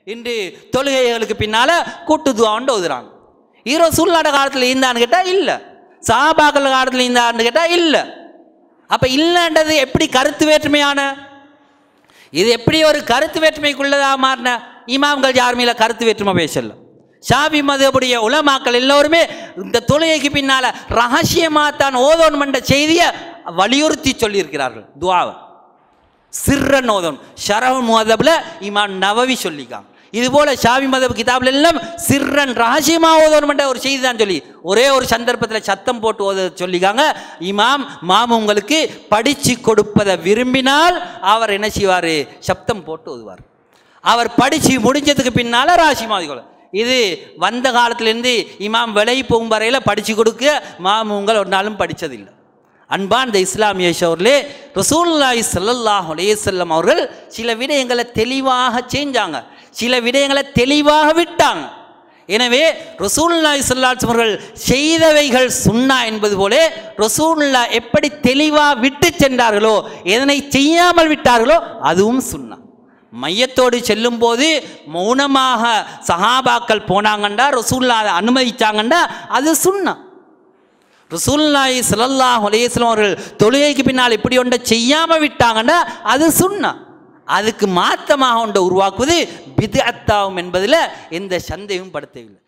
இன்று தொழுகைகளுக்கு பின்னால கூட்டு துவாண்டு ஓதுறாங்க ஈரோ சூழ்நாட காலத்தில் இருந்தான்னு கேட்டால் இல்லை சஹாபாக்கள் காலத்தில் இருந்தான்னு கேட்டால் இல்லை அப்போ இல்லைன்றது எப்படி கருத்து வேற்றுமையான இது எப்படி ஒரு கருத்து வேற்றுமைக்குள்ளதா மாறின இமாம்கள் யார் மேல கருத்து வேற்றுமை பேசல ஷாபி மதபுடைய உலமாக்கள் எல்லோருமே இந்த தொழுகைக்கு பின்னால ரகசியமாக தான் ஓதோன்மன்ற செய்தியை வலியுறுத்தி சொல்லியிருக்கிறார்கள் துவாவை சிர்ரன் ஓதோன் ஷரவ் மதபில் இமாம் நவவி சொல்லிக்காங்க இது போல ஷாவி மதப் கிதாப்ல எல்லாம் சிர்ரன் ரகசியமா ஓதணும்ன்ற ஒரு செய்தி தான் சொல்லி ஒரே ஒரு சந்தர்ப்பத்தில் சத்தம் போட்டு ஓத சொல்லிக்காங்க இமாம் மாமு உங்களுக்கு படிச்சு கொடுப்பதை விரும்பினால் அவர் என்ன செய்வார் சப்தம் போட்டு ஓதுவார் அவர் படிச்சு முடிஞ்சதுக்கு பின்னால ராசி மாதிரிகள் இது வந்த காலத்திலேருந்து இமாம் விலை போகும் வரையில் படிச்சு கொடுக்க மாமுங்கள் ஒரு நாளும் படித்ததில்லை அன்பான் இந்த இஸ்லாமிய ஷோர்லே ரசூலுல்லாஹி ஸல்லல்லாஹு அலைஹி வஸல்லம் அவர்கள் சில விடயங்களை தெளிவாக செஞ்சாங்க சில விடயங்களை தெளிவாக விட்டாங்க எனவே ரசூலுல்லாஹி ஸல்லல்லாஹு அலைஹி அவர்கள் செய்தவைகள் சுன்னா என்பது போல ரசூலுல்லா எப்படி தெளிவாக விட்டு சென்றார்களோ எதனை செய்யாமல் விட்டார்களோ அதுவும் சுன்னா மையத்தோடு செல்லும் போது மௌனமாக சஹாபாக்கள் போனாங்கண்டா ரசூல்லா அதை அனுமதிச்சாங்கண்டா அது சுன்னா ரசூல்லாய் ஸல்லல்லாஹு அலைஹி வஸல்லம் அவர்கள் தொழுகைக்கு பின்னால் இப்படி ஒன்றை செய்யாமல் விட்டாங்கன்னா அது சுன்னா அதுக்கு மாத்தமாக ஒன்றை உருவாக்குவது பித்அத்தாவும் என்பதில் எந்த சந்தேகமும் படுத்தவில்லை